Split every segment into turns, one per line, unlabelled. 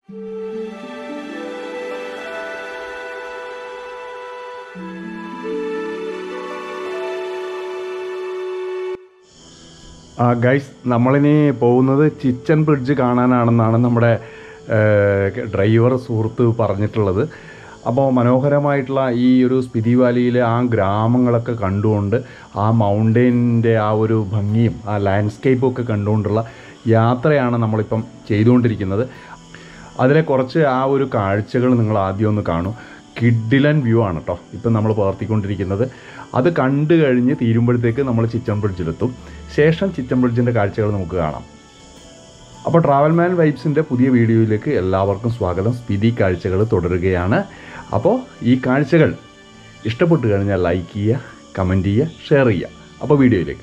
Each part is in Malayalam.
ആ ഗൈസ് നമ്മളിനി പോകുന്നത് ചിച്ചൻ ബ്രിഡ്ജ് കാണാനാണെന്നാണ് നമ്മുടെ ഏഹ്, ഡ്രൈവർ സുഹൃത്ത് പറഞ്ഞിട്ടുള്ളത് അപ്പോൾ മനോഹരമായിട്ടുള്ള ഈ ഒരു സ്പിതി വാലിയിലെ ആ ഗ്രാമങ്ങളൊക്കെ കണ്ടുകൊണ്ട് ആ മൗണ്ടെയിനിൻ്റെ ആ ഒരു ഭംഗിയും ആ ലാൻഡ്സ്കേപ്പും ഒക്കെ കണ്ടുകൊണ്ടുള്ള യാത്രയാണ് നമ്മളിപ്പം ചെയ്തുകൊണ്ടിരിക്കുന്നത് അതിലെ കുറച്ച് ആ ഒരു കാഴ്ചകൾ നിങ്ങൾ ആദ്യം ഒന്ന് കാണൂ കിഡിലൻ വ്യൂ ആണ് കേട്ടോ ഇപ്പം നമ്മൾ പകർത്തിക്കൊണ്ടിരിക്കുന്നത് അത് കണ്ടു കഴിഞ്ഞ് തീരുമ്പോഴത്തേക്ക് നമ്മൾ ചിച്ചൻ ബ്രിഡ്ജിലെത്തും ശേഷം ചിച്ചൻ ബ്രിഡ്ജിൻ്റെ കാഴ്ചകൾ നമുക്ക് കാണാം അപ്പോൾ ട്രാവൽ മാൻ വൈബ്സിൻ്റെ പുതിയ വീഡിയോയിലേക്ക് എല്ലാവർക്കും സ്വാഗതം സ്പിതി കാഴ്ചകൾ തുടരുകയാണ് അപ്പോൾ ഈ കാഴ്ചകൾ ഇഷ്ടപ്പെട്ടു കഴിഞ്ഞാൽ ലൈക്ക് ചെയ്യുക കമൻറ്റ് ചെയ്യുക ഷെയർ ചെയ്യുക അപ്പോൾ വീഡിയോയിലേക്ക്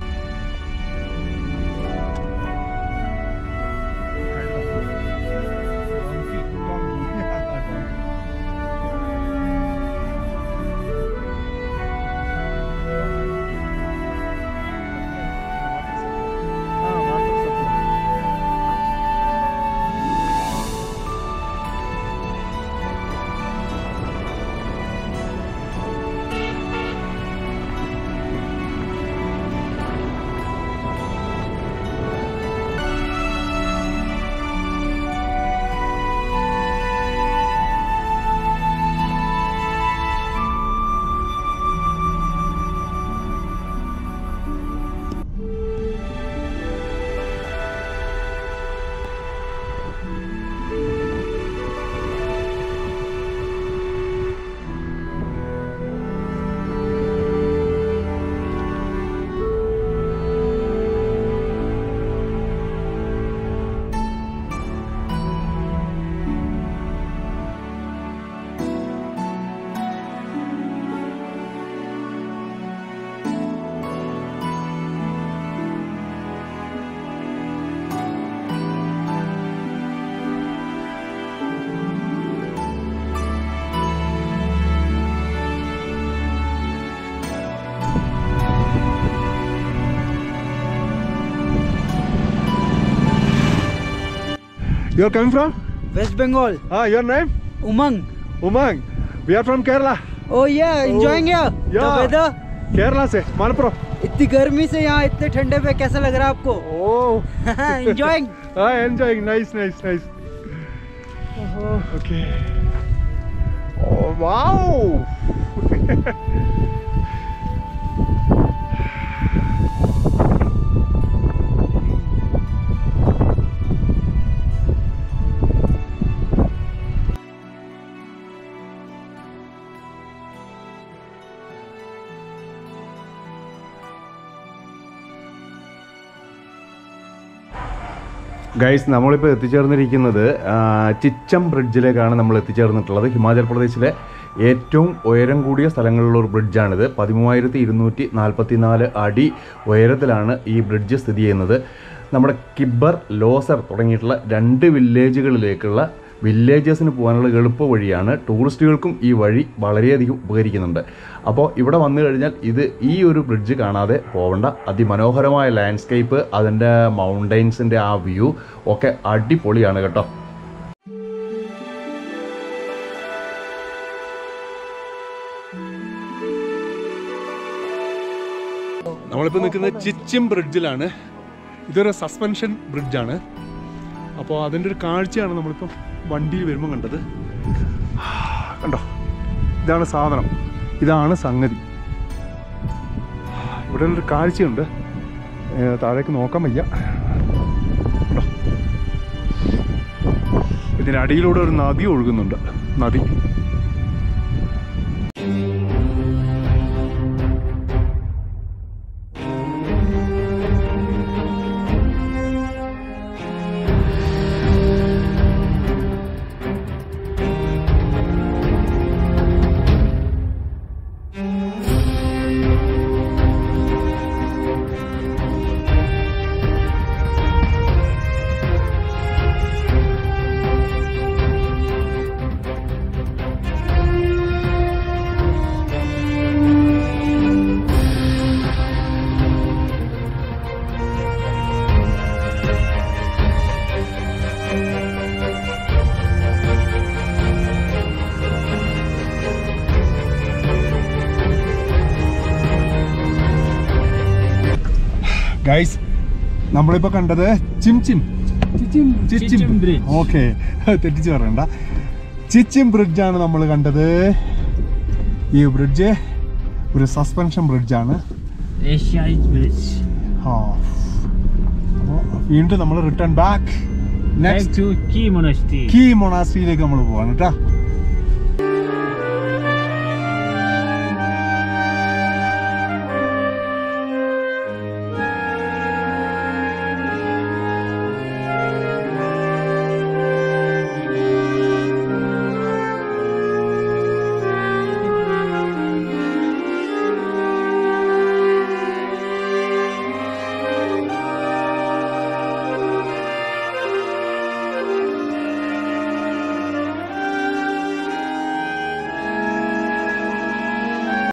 You are coming from?
West Bengal,
Ah, your name?
Umang.
Umang. We are from Kerala.
Oh yeah, enjoying here.
yeah.
The weather.
Kerala से मालपुरम
इतनी गर्मी से यहाँ इतने ठंडे पे कैसा लग रहा है आपको
Oh.
enjoying.
ah, enjoying. Nice, nice, nice. Okay. Oh, wow.
Guys നമ്മളിപ്പോൾ എത്തിച്ചേർന്നിരിക്കുന്നത് ആ, ചിച്ചം ബ്രിഡ്ജിലേക്കാണ് നമ്മൾ എത്തിച്ചേർന്നിട്ടുള്ളത് ഹിമാചൽ പ്രദേശിലെ ഏറ്റവും ഉയരം കൂടിയ സ്ഥലങ്ങളിലുള്ള ഒരു ബ്രിഡ്ജാണിത് പതിമൂവായിരത്തി ഇരുന്നൂറ്റി നാൽപ്പത്തി നാല് അടി ഉയരത്തിലാണ് ഈ ബ്രിഡ്ജ് സ്ഥിതി ചെയ്യുന്നത് നമ്മുടെ കിബ്ബർ ലോസർ തുടങ്ങിയിട്ടുള്ള രണ്ട് വില്ലേജുകളിലേക്കുള്ള വില്ലേജസിന് പോകാനുള്ള എളുപ്പ വഴിയാണ് ടൂറിസ്റ്റുകൾക്കും ഈ വഴി വളരെയധികം ഉപകരിക്കുന്നുണ്ട് അപ്പോൾ ഇവിടെ വന്നു കഴിഞ്ഞാൽ ഇത് ഈ ഒരു ബ്രിഡ്ജ് കാണാതെ പോകണ്ട അതിമനോഹരമായ ലാൻഡ്സ്കേപ്പ് അതിൻ്റെ മൗണ്ടെയ്ൻസിൻ്റെ ആ വ്യൂ ഒക്കെ അടിപൊളിയാണ് കേട്ടോ
നമ്മളിപ്പോൾ നിൽക്കുന്നത് ചിച്ചിം ബ്രിഡ്ജിലാണ് ഇതൊരു സസ്പെൻഷൻ ബ്രിഡ്ജാണ് അപ്പോൾ അതിൻ്റെ ഒരു കാഴ്ചയാണ് നമ്മളിപ്പോൾ വണ്ടിയിൽ വരുമ്പോൾ കണ്ടത് കണ്ടോ ഇതാണ് സാധനം ഇതാണ് സംഗതി ഇവിടെ ഒരു കാഴ്ചയുണ്ട് ഏ, താഴേക്ക് നോക്കാൻ വയ്യ കണ്ടോ ഇതിനടിയിലൂടെ ഒരു നദി ഒഴുകുന്നുണ്ട് നദി ഗൈസ് നമ്മളിപ്പോൾ കണ്ടത് ചിം ചിം ചിച്ചിം
ചിച്ചിം bridge.
ഓക്കെ തെറ്റിച്ച് പറയണ്ട ചിച്ചിം ബ്രിഡ്ജാണ് നമ്മൾ കണ്ടത് ഈ ബ്രിഡ്ജ് ഒരു സസ്പെൻഷൻ ബ്രിഡ്ജാണ്
Asiatic bridge.
ആ അപ്പോൾ വീണ്ടും നമ്മൾ return back
Back
next
to Key Monastery.
Key മൊണാസ്ട്രിയിലേക്ക് നമ്മൾ പോവാണ് കേട്ടോ